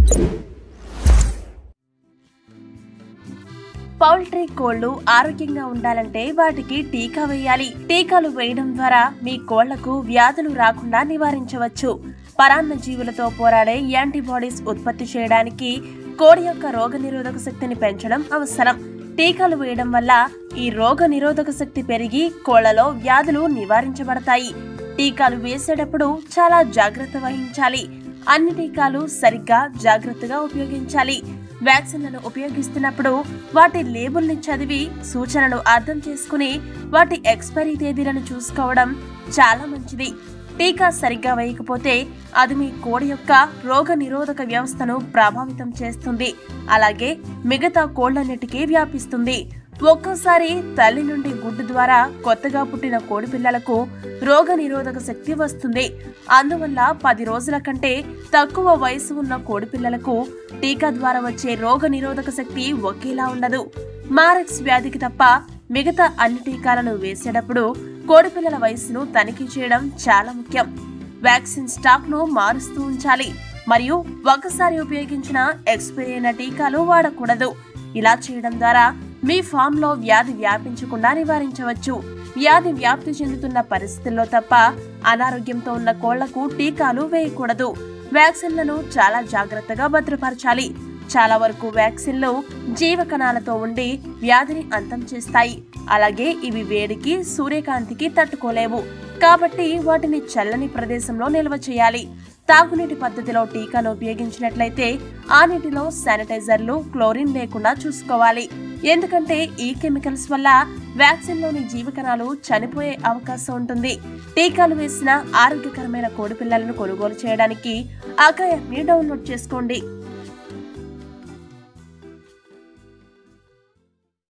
poultry కోళ్లు ఆరోగ్యంగా ఉండాలంటే వాటికి టీకా వేయాలి టీకాలు వేయడం ద్వారా మీ కోళ్లకు వ్యాధులు రాకుండా నివారించవచ్చు పరాన్న జీవులతో పోరాడే యాంటీబాడీస్ ఉత్పత్తి చేయడానికి కోడి యొక్క రోగ నిరోధక శక్తిని పెంచడం అవసరం టీకాలు వేయడం వల్ల ఈ రోగ నిరోధక శక్తి పెరిగి కోళ్లలో వ్యాధులు నివారించబడతాయి టీకాలు వేసేటప్పుడు చాలా జాగ్రత్త వహించాలి అన్ని టీకాలు సరిగ్గా జాగ్రత్తగా ఉపయోగించాలి వ్యాక్సిన్లను ఉపయోగిస్తున్నప్పుడు వాటి లేబుల్ని చదివి సూచనలు అర్థం చేసుకుని వాటి ఎక్స్పైరీ తేదీలను చూసుకోవడం చాలా మంచిది టీకా సరిగ్గా వేయకపోతే అది మీ కోడి యొక్క రోగ నిరోధక వ్యవస్థను ప్రభావితం చేస్తుంది అలాగే మిగతా కోళ్లన్నిటికీ వ్యాపిస్తుంది ఒక్కోసారి తల్లి నుండి గుడ్డు ద్వారా కొత్తగా పుట్టిన కోడి పిల్లలకు రోగ నిరోధక శక్తి వస్తుంది అందువల్ల పది రోజుల కంటే తక్కువ వయసు ఉన్న కోడి పిల్లలకు టీకా ద్వారా వచ్చే రోగ నిరోధక శక్తి ఒకేలా ఉండదు మారెక్స్ వ్యాధికి తప్ప మిగతా అన్ని టీకాలను వేసేటప్పుడు కోడిపిల్లల వయసును తనిఖీ చేయడం చాలా ముఖ్యం వ్యాక్సిన్ స్టాక్ ను మారుస్తూ ఉంచాలి మరియు ఒకసారి ఉపయోగించిన ఎక్స్పైరీ అయిన టీకాలు వాడకూడదు ఇలా చేయడం ద్వారా మీ ఫామ్ లో వ్యాధి వ్యాపించకుండా నివారించవచ్చు వ్యాధి వ్యాప్తి చెందుతున్న పరిస్థితుల్లో తప్ప అనారోగ్యంతో ఉన్న కోళ్లకు టీకాలు వేయకూడదు వ్యాక్సిన్లను చాలా జాగ్రత్తగా భద్రపరచాలి చాలా వరకు వ్యాక్సిన్లు జీవ కణాలతో ఉండి వ్యాధిని అంతం చేస్తాయి అలాగే ఇవి వేడికి సూర్యకాంతికి తట్టుకోలేవు కాబట్టి వాటిని చల్లని ప్రదేశంలో నిల్వ చేయాలి తాగునీటి పద్ధతిలో టీకాను ఉపయోగించినట్లయితే ఆ నీటిలో శానిటైజర్లు క్లోరిన్ లేకుండా చూసుకోవాలి ఎందుకంటే ఈ కెమికల్స్ వల్ల వ్యాక్సిన్లోని జీవకణాలు చనిపోయే అవకాశం ఉంటుంది టీకాలు వేసిన ఆరోగ్యకరమైన కోడి పిల్లలను కొనుగోలు చేయడానికి అకా యాప్ని డౌన్లోడ్ చేసుకోండి